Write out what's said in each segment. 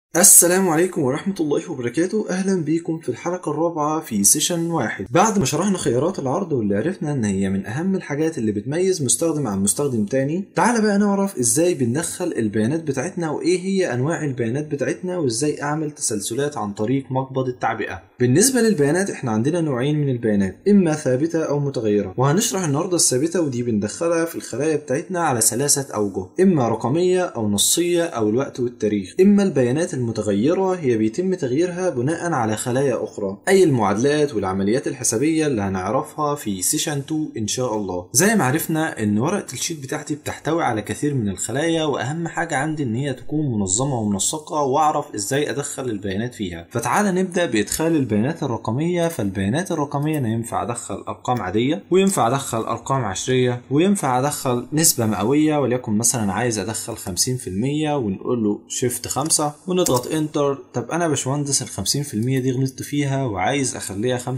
السلام عليكم ورحمة الله وبركاته أهلا بيكم في الحلقة الرابعة في سيشن واحد بعد ما شرحنا خيارات العرض واللي عرفنا إن هي من أهم الحاجات اللي بتميز مستخدم عن مستخدم تاني تعال بقى نعرف إزاي بندخل البيانات بتاعتنا وإيه هي أنواع البيانات بتاعتنا وإزاي أعمل تسلسلات عن طريق مقبض التعبئة بالنسبة للبيانات إحنا عندنا نوعين من البيانات إما ثابتة أو متغيرة وهنشرح النهاردة الثابتة ودي بندخلها في الخلايا بتاعتنا على ثلاثة أوجه إما رقمية أو نصية أو الوقت والتاريخ إما البيانات المتغيرة هي بيتم تغييرها بناء على خلايا أخرى أي المعادلات والعمليات الحسابية اللي هنعرفها في سيشن 2 إن شاء الله زي ما عرفنا إن ورقة الشيت بتاعتي بتحتوي على كثير من الخلايا وأهم حاجة عندي إن هي تكون منظمة ومنسقة وأعرف إزاي أدخل البيانات فيها فتعال نبدأ بإدخال البيانات الرقمية فالبيانات الرقمية أنا ينفع أدخل أرقام عادية وينفع أدخل أرقام عشرية وينفع أدخل نسبة مئوية وليكن مثلا عايز أدخل 50% ونقول له شيفت 5 ونضغط انتر طب انا يا باشمهندس ال 50% دي غلطت فيها وعايز اخليها 25%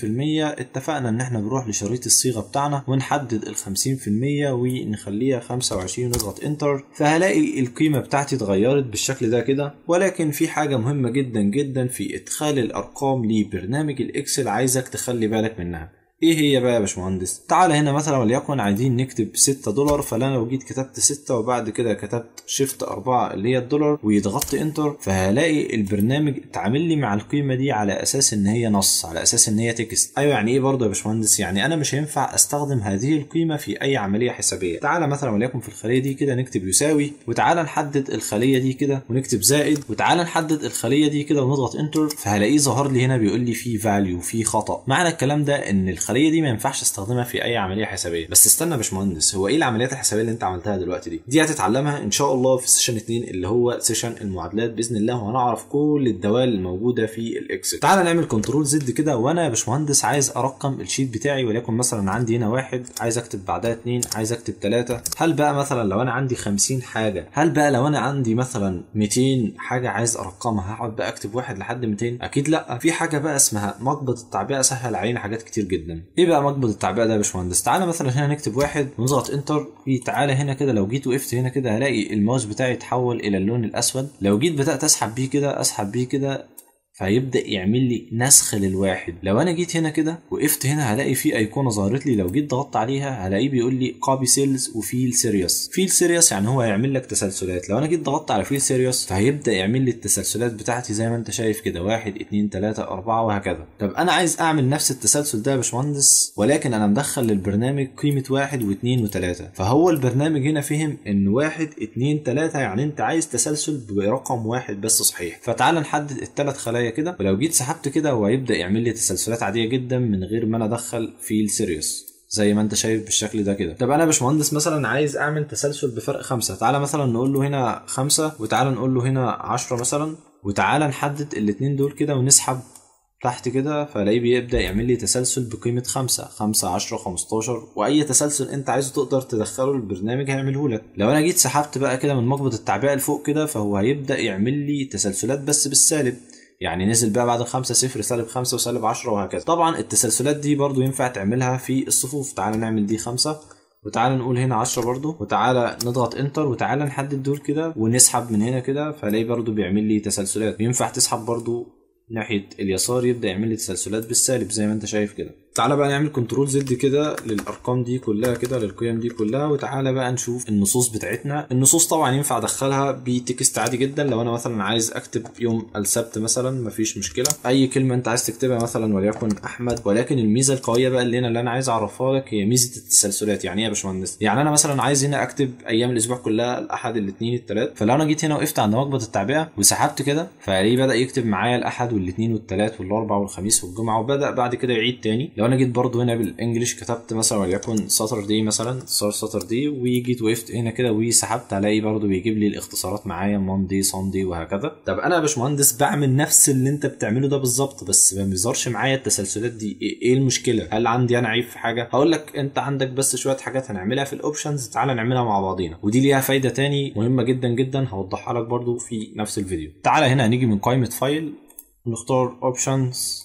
اتفقنا ان احنا بنروح لشريط الصيغه بتاعنا ونحدد ال 50% ونخليها 25 ونضغط انتر فهلاقي القيمه بتاعتي اتغيرت بالشكل ده كده ولكن في حاجه مهمه جدا جدا في ادخال الارقام لبرنامج الاكسل عايزك تخلي بالك منها ايه هي بقى يا باشمهندس تعالى هنا مثلا وليكن عايزين نكتب 6 دولار فانا لو جيت كتبت 6 وبعد كده كتبت شيفت 4 اللي هي الدولار ويضغطت انتر فهلاقي البرنامج اتعامل لي مع القيمه دي على اساس ان هي نص على اساس ان هي تكست ايوه يعني ايه برضه يا باشمهندس يعني انا مش هينفع استخدم هذه القيمه في اي عمليه حسابيه تعالى مثلا وليكن في الخليه دي كده نكتب يساوي وتعالى نحدد الخليه دي كده ونكتب زائد وتعالى نحدد الخليه دي كده ونضغط انتر فهلاقيه ظهر لي هنا بيقول لي في فاليو في خطا معنى الكلام ده ان الخليه دي ما ينفعش استخدمها في اي عمليه حسابيه بس استنى يا باشمهندس هو ايه العمليات الحسابيه اللي انت عملتها دلوقتي دي دي هتتعلمها ان شاء الله في سيشن 2 اللي هو سيشن المعادلات باذن الله وهنعرف كل الدوال الموجوده في الاكسل تعال نعمل كنترول زد كده وانا يا باشمهندس عايز ارقم الشيت بتاعي وليكن مثلا عندي هنا واحد عايز اكتب بعدها اتنين عايز اكتب ثلاثه هل بقى مثلا لو انا عندي 50 حاجه هل بقى لو انا عندي مثلا 200 حاجه عايز ارقمها هقعد بقى اكتب واحد لحد 200 اكيد لا في حاجه بقى اسمها مقبض التعبئه سهل علينا حاجات كتير جدا ايه بقى مقبض التعبئه ده يا باشمهندس تعالى مثلا هنا نكتب واحد ونضغط انتر في تعالى هنا كده لو جيت وقفت هنا كده هلاقي الماوس بتاعي اتحول الى اللون الاسود لو جيت بدات اسحب بيه كده اسحب بيه كده فهيبدا يعمل لي نسخ للواحد لو انا جيت هنا كده وقفت هنا هلاقي في ايقونه ظهرت لي لو جيت ضغطت عليها هلاقيه بيقول لي كوبي سيلز وفيل سيريوس فيل سيريوس يعني هو هيعمل لك تسلسلات لو انا جيت ضغطت على فيل سيريوس فهيبدا يعمل لي التسلسلات بتاعتي زي ما انت شايف كده واحد اتنين تلاته اربعه وهكذا طب انا عايز اعمل نفس التسلسل ده يا باشمهندس ولكن انا مدخل للبرنامج قيمه واحد واثنين وثلاثه فهو البرنامج هنا فهم ان واحد اتنين تلاته يعني انت عايز تسلسل برقم واحد بس صحيح فتعال نحدد الثلاث خلايا كده ولو جيت سحبت كده هو هيبدا يعمل لي تسلسلات عاديه جدا من غير ما انا ادخل فيل سيريوس زي ما انت شايف بالشكل ده كده طب انا يا باشمهندس مثلا عايز اعمل تسلسل بفرق خمسة تعالى مثلا نقول له هنا خمسة وتعالى نقول له هنا عشرة مثلا وتعالى نحدد الاتنين دول كده ونسحب تحت كده فلاقيه بيبدا يعمل لي تسلسل بقيمه خمسة خمسة عشرة خمستاشر واي تسلسل انت عايزه تقدر تدخله البرنامج هيعمله لك لو انا جيت سحبت بقى كده من مقبض التعبئه لفوق كده فهو هيبدا يعمل لي تسلسلات بس بالسالب يعني نزل بقى بعد الخمسة صفر سالب خمسة وسالب عشرة وهكذا طبعا التسلسلات دي برضو ينفع تعملها في الصفوف تعالى نعمل دي خمسة وتعالى نقول هنا 10 برضو وتعالى نضغط انتر وتعالى نحدد دول كده ونسحب من هنا كده فلاقي برضو بيعمل لي تسلسلات ينفع تسحب برضو ناحية اليسار يبدأ يعمل لي تسلسلات بالسالب زي ما انت شايف كده تعالى بقى نعمل كنترول زد كده للارقام دي كلها كده للقيم دي كلها وتعالى بقى نشوف النصوص بتاعتنا النصوص طبعا ينفع ادخلها بتكست عادي جدا لو انا مثلا عايز اكتب يوم السبت مثلا مفيش مشكله اي كلمه انت عايز تكتبها مثلا وليكن احمد ولكن الميزه القويه بقى اللي هنا اللي انا عايز اعرفها لك هي ميزه التسلسلات يعني ايه يا باشمهندس يعني انا مثلا عايز هنا اكتب ايام الاسبوع كلها الاحد الاثنين الثلاث فلو انا جيت هنا وقفت عند مقبض التعبئه وسحبت كده فلاقيه بدا يكتب معايا الاحد والاثنين والثلاث والاربع والخميس والجمعه وبدا بعد كده يعيد تاني لو انا جيت برضو هنا بالانجلش كتبت مثلا وليكن ساتر دي مثلا صار ساتر دي وجيت وقفت هنا كده وسحبت الاقي برضو بيجيب لي الاختصارات معايا ماندي ساندي وهكذا طب انا يا باشمهندس بعمل نفس اللي انت بتعمله ده بالظبط بس ما بيظهرش معايا التسلسلات دي ايه المشكله هل عندي انا عيب في حاجه هقول لك انت عندك بس شويه حاجات هنعملها في الاوبشنز تعالى نعملها مع بعضينا ودي ليها فايده تاني مهمه جدا جدا هوضحها لك برضو في نفس الفيديو تعالى هنا هنيجي من قائمه فايل ونختار اوبشنز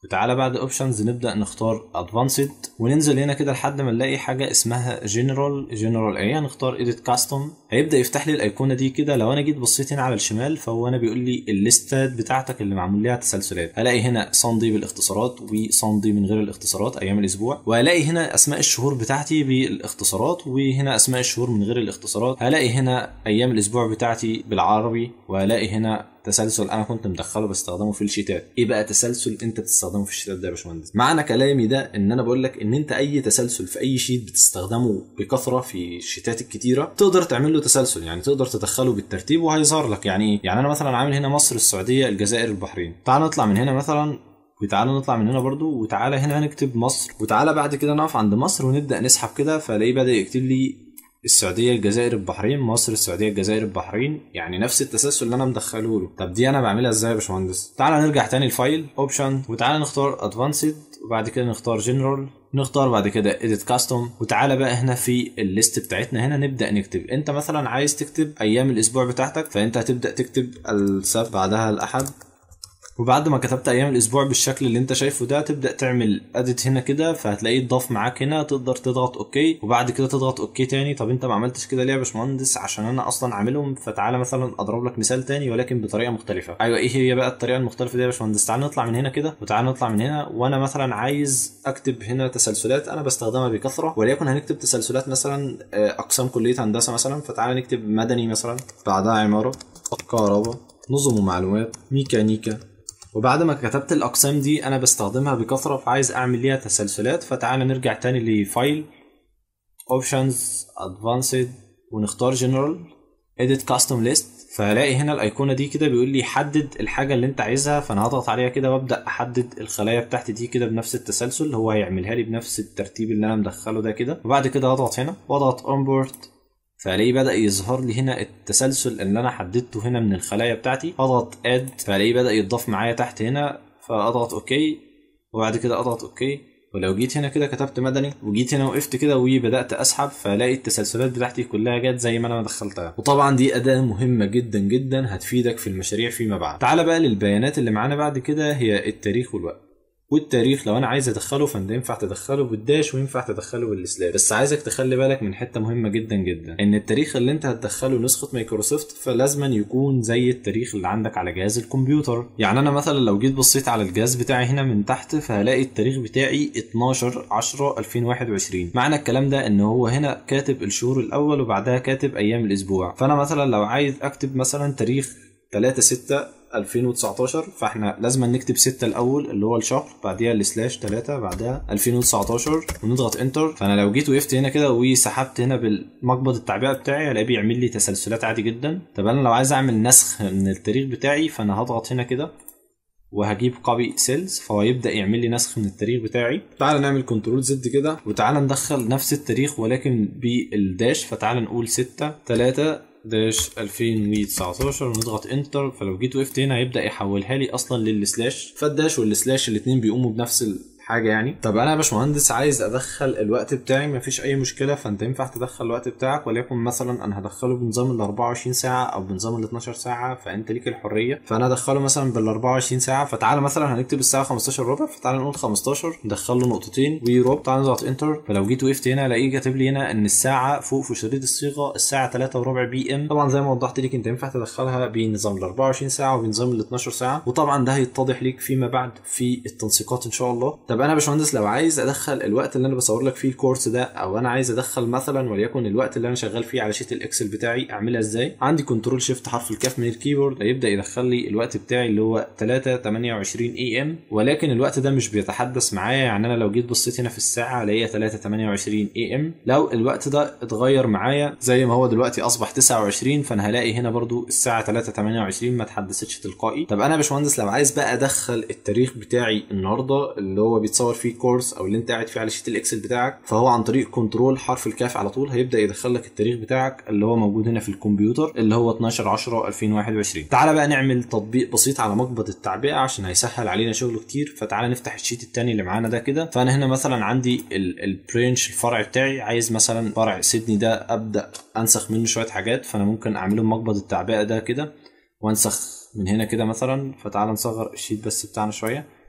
وتعالى بعد اوبشنز نبدا نختار ادفانسد وننزل هنا كده لحد ما نلاقي حاجه اسمها جنرال جنرال ايه هنختار ايديت كاستم هيبدا يفتح لي الايقونه دي كده لو انا جيت بصيت هنا على الشمال فهو انا بيقول لي الليستات بتاعتك اللي معمول ليها تسلسلات هلاقي هنا صندي بالاختصارات وصندي من غير الاختصارات ايام الاسبوع وهلاقي هنا اسماء الشهور بتاعتي بالاختصارات وهنا اسماء الشهور من غير الاختصارات هلاقي هنا ايام الاسبوع بتاعتي بالعربي وهلاقي هنا تسلسل انا كنت مدخله بستخدمه في الشتات ايه بقى تسلسل انت بتستخدمه في الشتات ده يا باشمهندس معنى كلامي ده ان انا بقول لك ان انت اي تسلسل في اي شيت بتستخدمه بكثره في الشتات الكتيره تقدر تعمل له تسلسل يعني تقدر تدخله بالترتيب وهيظهر لك يعني ايه يعني انا مثلا عامل هنا مصر السعوديه الجزائر البحرين تعال نطلع من هنا مثلا وتعالى نطلع من هنا برضو وتعالى هنا هنكتب مصر وتعالى بعد كده نقف عند مصر ونبدا نسحب كده فالاقيه بدا يكتب لي السعوديه الجزائر البحرين مصر السعوديه الجزائر البحرين يعني نفس التسلسل اللي انا مدخله له طب دي انا بعملها ازاي يا باشمهندس تعالى نرجع تاني الفايل اوبشن وتعالى نختار ادفانسد وبعد كده نختار جنرال نختار بعد كده edit كاستم وتعالى بقى هنا في الليست بتاعتنا هنا نبدا نكتب انت مثلا عايز تكتب ايام الاسبوع بتاعتك فانت هتبدا تكتب السبت بعدها الاحد وبعد ما كتبت ايام الاسبوع بالشكل اللي انت شايفه ده تبدا تعمل اديت هنا كده فهتلاقيه اتضاف معاك هنا تقدر تضغط اوكي وبعد كده تضغط اوكي تاني طب انت ما عملتش كده ليه يا باشمهندس عشان انا اصلا عاملهم فتعالى مثلا اضرب لك مثال تاني ولكن بطريقه مختلفه ايوه ايه هي بقى الطريقه المختلفه دي يا باشمهندس تعال نطلع من هنا كده وتعال نطلع من هنا وانا مثلا عايز اكتب هنا تسلسلات انا بستخدمها بكثره وليكن هنكتب تسلسلات مثلا اقسام كليه هندسه مثلا فتعال نكتب مدني مثلا بعدها عماره كهرباء نظم ومعلومات ميكانيكا وبعد ما كتبت الاقسام دي انا بستخدمها بكثره فعايز اعمل ليها تسلسلات فتعالى نرجع تاني لفايل اوبشنز ادفانسد ونختار جنرال edit كاستم ليست فهلاقي هنا الايقونه دي كده بيقول لي حدد الحاجه اللي انت عايزها فانا هضغط عليها كده وابدا احدد الخلايا بتاعتي دي كده بنفس التسلسل هو هيعملها لي بنفس الترتيب اللي انا مدخله ده كده وبعد كده اضغط هنا واضغط اونبورد فالاقيه بدا يظهر لي هنا التسلسل اللي انا حددته هنا من الخلايا بتاعتي اضغط اد فالاقيه بدا يتضاف معايا تحت هنا فاضغط اوكي وبعد كده اضغط اوكي ولو جيت هنا كده كتبت مدني وجيت هنا وقفت كده وبدات اسحب فالاقي التسلسلات بتاعتي كلها جت زي ما انا دخلتها وطبعا دي اداه مهمه جدا جدا هتفيدك في المشاريع فيما بعد تعال بقى للبيانات اللي معانا بعد كده هي التاريخ والوقت والتاريخ لو انا عايز ادخله فانت ينفع تدخله بالداش وينفع تدخله بالسلاش بس عايزك تخلي بالك من حته مهمه جدا جدا ان التاريخ اللي انت هتدخله نسخه مايكروسوفت فلازما يكون زي التاريخ اللي عندك على جهاز الكمبيوتر يعني انا مثلا لو جيت بصيت على الجهاز بتاعي هنا من تحت فهلاقي التاريخ بتاعي 12 10 2021 معنى الكلام ده ان هو هنا كاتب الشهور الاول وبعدها كاتب ايام الاسبوع فانا مثلا لو عايز اكتب مثلا تاريخ 3 6 2019 فاحنا لازم نكتب 6 الاول اللي هو الشهر بعديها السلاش 3 بعدها 2019 ونضغط انتر فانا لو جيت وقفت هنا كده وسحبت هنا بالمقبض التعبئه بتاعي الاقيه بيعمل لي تسلسلات عادي جدا طب انا لو عايز اعمل نسخ من التاريخ بتاعي فانا هضغط هنا كده وهجيب كوبي سيلز فهو يبدا يعمل لي نسخ من التاريخ بتاعي تعال نعمل كنترول زد كده وتعال ندخل نفس التاريخ ولكن بالداش فتعال نقول 6 3 داش 2019 ونضغط انتر فلو جيت وقفت هنا هيبدا يحولها لي اصلا للسلاش فالداش والسلاش الاثنين بيقوموا بنفس حاجه يعني طب انا يا باشمهندس عايز ادخل الوقت بتاعي مفيش اي مشكله فانت ينفع تدخل الوقت بتاعك وليكن مثلا انا هدخله بنظام ال 24 ساعه او بنظام ال 12 ساعه فانت ليك الحريه فانا ادخله مثلا بال 24 ساعه فتعالى مثلا هنكتب الساعه 15 ربع فتعالى نقول 15 ندخل له نقطتين وربع تعالى نضغط انتر فلو جيت وقفت هنا الاقيه كاتب لي هنا ان الساعه فوق في شريط الصيغه الساعه 3 وربع بي ام طبعا زي ما وضحت لك انت ينفع تدخلها بنظام ال 24 ساعه وبنظام ال 12 ساعه وطبعا ده هيتضح ليك فيما بعد في التنسيقات ان شاء الله طب انا يا باشمهندس لو عايز ادخل الوقت اللي انا بصور لك فيه الكورس ده او انا عايز ادخل مثلا وليكن الوقت اللي انا شغال فيه على شيت الاكسل بتاعي اعملها ازاي عندي كنترول شيفت حرف الكاف من الكيبورد هيبدا يدخل لي الوقت بتاعي اللي هو 3 28 اي ام ولكن الوقت ده مش بيتحدث معايا يعني انا لو جيت بصيت هنا في الساعه الاقيها 3 28 اي ام لو الوقت ده اتغير معايا زي ما هو دلوقتي اصبح 29 فانا هلاقي هنا برضو الساعه 3 28 ما اتحدثتش تلقائي طب انا يا باشمهندس لو عايز بقى ادخل التاريخ بتاعي النهارده اللي هو بيتصور فيه كورس او اللي انت قاعد فيه على شيت الاكسل بتاعك فهو عن طريق كنترول حرف الكاف على طول هيبدا يدخل لك التاريخ بتاعك اللي هو موجود هنا في الكمبيوتر اللي هو 12 10 2021 تعالى بقى نعمل تطبيق بسيط على مقبض التعبئه عشان هيسهل علينا شغل كتير فتعالى نفتح الشيت التاني اللي معانا ده كده فانا هنا مثلا عندي البرانش الفرع بتاعي عايز مثلا فرع سيدني ده ابدا انسخ منه شويه حاجات فانا ممكن اعمله مقبض التعبئه ده كده وانسخ من هنا كده مثلا فتعالى نصغر الشيت بس بتاعنا شويه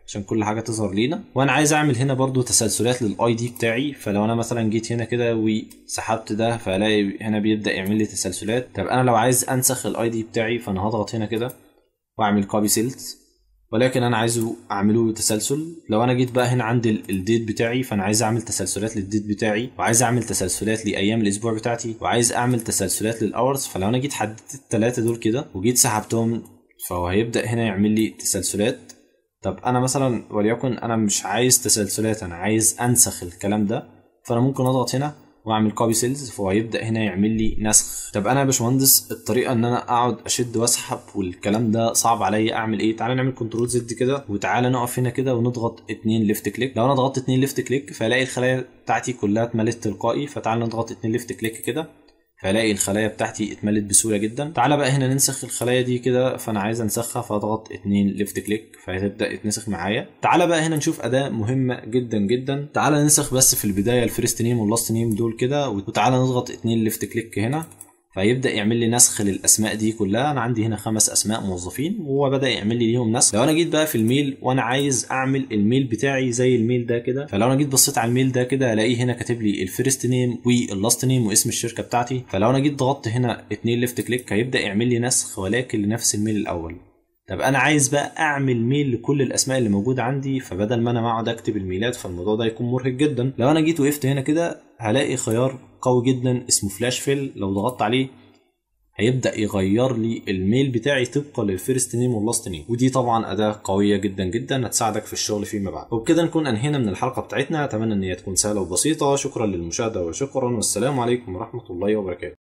عشان كل حاجه تظهر لينا وانا عايز اعمل هنا برضو تسلسلات للاي دي بتاعي فلو انا مثلا جيت هنا كده وسحبت ده فالاقي هنا بيبدا يعمل لي تسلسلات طب انا لو عايز انسخ الاي دي بتاعي فانا هضغط هنا كده واعمل كوبي سيلز ولكن انا عايزه اعمله تسلسل لو انا جيت بقى هنا عند الديت بتاعي فانا عايز اعمل تسلسلات للديت بتاعي وعايز اعمل تسلسلات لايام الاسبوع بتاعتي وعايز اعمل تسلسلات للاورز فلو انا جيت حددت الثلاثه دول كده وجيت سحبتهم فهو هيبدا هنا يعمل لي تسلسلات طب انا مثلا وليكن انا مش عايز تسلسلات انا عايز انسخ الكلام ده فانا ممكن اضغط هنا واعمل كوبي سيلز فهو هيبدا هنا يعمل لي نسخ طب انا يا باشمهندس الطريقه ان انا اقعد اشد واسحب والكلام ده صعب عليا اعمل ايه تعالى نعمل كنترول زد كده وتعالى نقف هنا كده ونضغط اتنين ليفت كليك لو انا ضغطت اتنين ليفت كليك فالاقي الخلايا بتاعتي كلها اتملت تلقائي فتعالى نضغط اتنين ليفت كليك كده فالاقي الخلايا بتاعتي اتملت بسهوله جدا تعالى بقى هنا ننسخ الخلايا دي كده فانا عايز انسخها فاضغط اتنين ليفت كليك فهتبدا يتنسخ معايا تعالى بقى هنا نشوف اداه مهمه جدا جدا تعالى ننسخ بس في البدايه الفيرست نيم واللاست نيم دول كده وتعالى نضغط اتنين ليفت كليك هنا فيبدا يعمل لي نسخ للاسماء دي كلها انا عندي هنا خمس اسماء موظفين وهو بدا يعمل لي ليهم نسخ لو انا جيت بقى في الميل وانا عايز اعمل الميل بتاعي زي الميل ده كده فلو انا جيت بصيت على الميل ده كده الاقيه هنا كاتب لي الفيرست نيم واللاست نيم واسم الشركه بتاعتي فلو انا جيت ضغطت هنا اتنين ليفت كليك هيبدا يعمل لي نسخ ولكن لنفس الميل الاول طب انا عايز بقى اعمل ميل لكل الاسماء اللي موجوده عندي فبدل ما انا اقعد اكتب الميلات فالموضوع ده يكون مرهق جدا لو انا جيت وقفت هنا كده هلاقي خيار قوي جدا اسمه فلاش فيل لو ضغطت عليه هيبدا يغير لي الميل بتاعي طبقا للفيرست نيم واللاست نيم ودي طبعا اداه قويه جدا جدا هتساعدك في الشغل فيما بعد وبكده نكون انهينا من الحلقه بتاعتنا اتمنى ان هي تكون سهله وبسيطه شكرا للمشاهده وشكرا والسلام عليكم ورحمه الله وبركاته